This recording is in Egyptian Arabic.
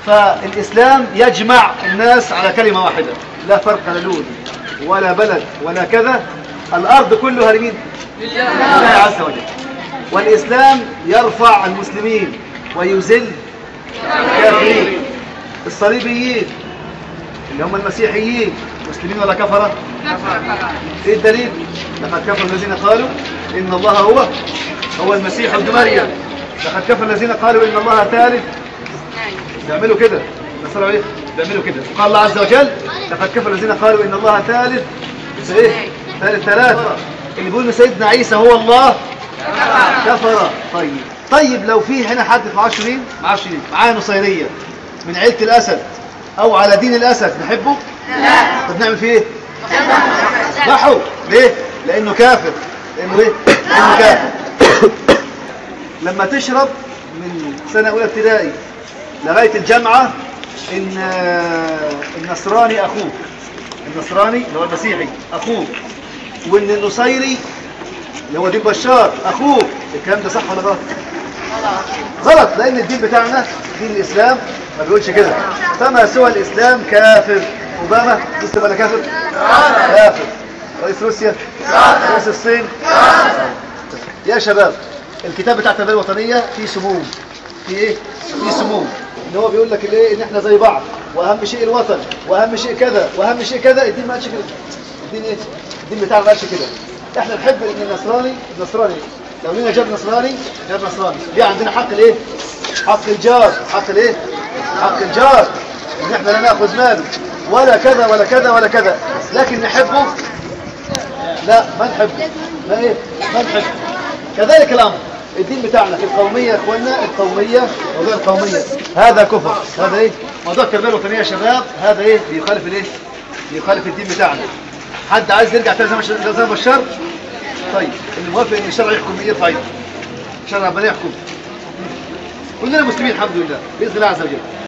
فالإسلام يجمع الناس على كلمة واحدة لا فرق لا لون ولا بلد ولا كذا الأرض كلها لمين؟ لله عز وجل والإسلام يرفع المسلمين ويذل الكافرين الصليبيين اللي هم المسيحيين مسلمين ولا كفرة ايه الدليل لقد كفر الذين قالوا ان الله هو هو المسيح ابن مريم لقد كفر الذين قالوا ان الله ثالث بيعملوا كده نصروا ايه بيعملوا كده قال الله عز وجل لقد كفر الذين قالوا ان الله ثالث ايه ثالث ثلاثة اللي بيقول إن سيدنا عيسى هو الله كفر طيب طيب لو في هنا حد معاه شرين معاه شرين معاه نصيرية من عيلة الأسد أو على دين الأسد نحبه؟ لا طب نعمل فيه إيه؟ نحو ليه؟ لأنه كافر لأنه إيه؟ لأنه كافر لما تشرب من سنة أولى ابتدائي لغاية الجامعة إن النصراني أخوك النصراني اللي هو المسيحي أخوك وإن النصيري اللي هو دين بشار أخوك الكلام ده صح ولا غلط؟ غلط لأن الدين بتاعنا دين الإسلام ما بيقولش كده فما سوى الإسلام كافر أوباما مسلم ولا كافر؟ كافر رئيس روسيا رئيس الصين يا شباب الكتاب بتاع التربيه الوطنيه فيه سموم فيه ايه فيه سموم ان هو بيقول لك الايه ان احنا زي بعض واهم شيء الوطن واهم شيء كذا واهم شيء كذا الدين ما قالش كده الدين ايه الدين بتاعنا ما قالش كده احنا نحب ان النصراني النصراني لو لينا جاب نصراني جاب نصراني دي عندنا حق الايه حق الجار حق الايه حق الجار ان احنا لا ناخذ ماله ولا كذا ولا كذا ولا كذا لكن نحبه لا ما نحبه ما ايه ما نحبه كذلك الامر الدين بتاعنا في القوميه يا اخوانا القوميه موضوع القوميه هذا كفر هذا ايه موضوع التربيه الوطنيه يا شباب هذا ايه بيخالف الايه بيخالف الدين بتاعنا حد عايز يرجع تاني زي ما ش- زي ما بشار طيب اللي موافق ان الشرع يحكم يرفع ايده الشرع ربنا يحكم كلنا مسلمين الحمد لله باذن الله عز وجل